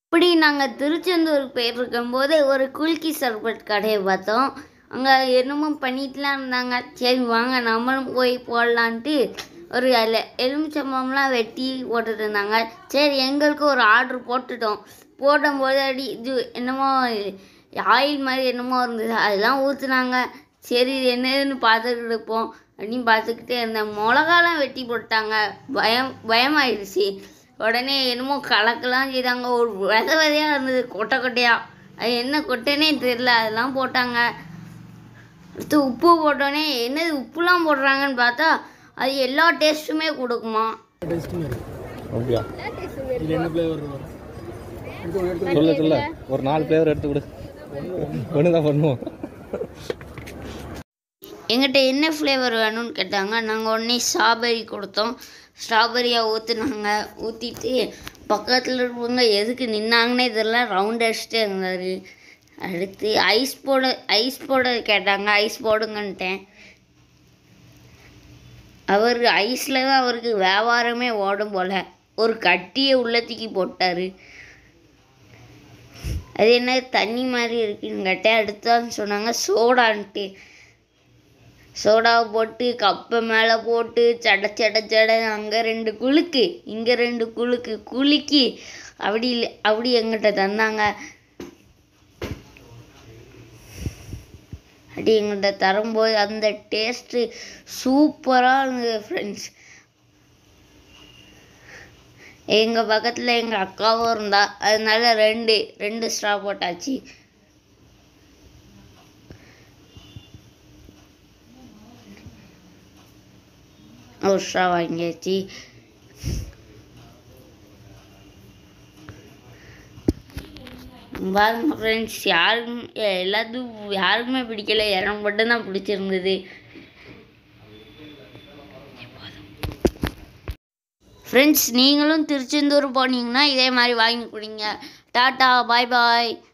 இப்படி நாங்கள் திருச்செந்தூர் போயிருக்கும்போது ஒரு குல்கி சர்பத் கடையை பார்த்தோம் அங்கே என்னமோ பண்ணிட்டுலாம் இருந்தாங்க சரி வாங்க நம்மளும் போய் போடலான்ட்டு ஒரு அதில் எலுமிச்சம்பழம்லாம் வெட்டி போட்டுட்டு இருந்தாங்க சரி எங்களுக்கு ஒரு ஆர்டர் போட்டுட்டோம் போடும்போது அடி இது என்னமோ ஆயில் மாதிரி என்னமோ இருந்தது அதெல்லாம் ஊற்றுனாங்க சரி இது என்னதுன்னு பார்த்துக்கிட்டு இருப்போம் அப்படின்னு பார்த்துக்கிட்டே இருந்தேன் மிளகாலாம் வெட்டி போட்டாங்க பயம் பயமாயிடுச்சு உடனே என்னமோ கலக்கலாம் செய்தாங்க ஒரு வித விதையாக இருந்தது கொட்டை கொட்டையாக அது என்ன கொட்டைனே தெரில அதெல்லாம் போட்டாங்க அடுத்து உப்பு போட்டோன்னே என்னது உப்புலாம் போடுறாங்கன்னு பார்த்தா அது எல்லா டேஸ்ட்டுமே கொடுக்குமா டேஸ்ட்டுமே இருக்கு அப்படியா இது என்ன ஃப்ளேவர் வரும் எடுத்து ஒன்று எடுத்து சொல்ல சொல்ல ஒரு நாலு ஃப்ளேவர் எடுத்து கொடு ஒன்று தான் பண்ணுவோம் எங்கிட்ட என்ன ஃப்ளேவர் வேணும்னு கேட்டாங்க நாங்கள் உடனே ஸ்ட்ராபெரி கொடுத்தோம் ஸ்ட்ராபெரியை ஊற்றுனாங்க ஊற்றிட்டு பக்கத்தில் இருக்கவங்க எதுக்கு நின்னாங்கன்னே தெரியல ரவுண்ட் அடிச்சுட்டே இருந்தார் அடுத்து ஐஸ் போட ஐஸ் போட கேட்டாங்க ஐஸ் போடுங்கன்ட்டேன் அவர் ஐஸில் தான் அவருக்கு வியாபாரமே ஓடும் போல் ஒரு கட்டியை உள்ளத்துக்கு போட்டார் அது என்ன தண்ணி மாதிரி இருக்குன்னு கேட்டேன் அடுத்தான்னு சொன்னாங்க சோடான்ட்டு சோடாவை போட்டு கப்பை மேலே போட்டு சட சட சட அங்கே ரெண்டு குலுக்கு இங்கே ரெண்டு குலுக்கு குலுக்கி அப்படி இல்லை அப்படி எங்கிட்ட தந்தாங்க அப்படி எங்கிட்ட தரும்போது அந்த டேஸ்ட்டு சூப்பராக இருந்தது ஃப்ரெண்ட்ஸ் எங்கள் பக்கத்தில் எங்கள் அக்காவும் இருந்தா அதனால ரெண்டு ரெண்டு ஸ்ட்ரா போட்டாச்சு ஒரு ஸ்ட்ரா வாங்கியாச்சு பாருங்க ஃப்ரெண்ட்ஸ் யாருக்கும் எல்லாத்துக்கும் யாருக்குமே பிடிக்கல எனக்கு மட்டும்தான் பிடிச்சிருந்தது ஃப்ரெண்ட்ஸ் நீங்களும் திருச்செந்தூர் போனீங்கன்னா இதே மாதிரி வாங்கி குடிங்க டாட்டா பாய் பாய்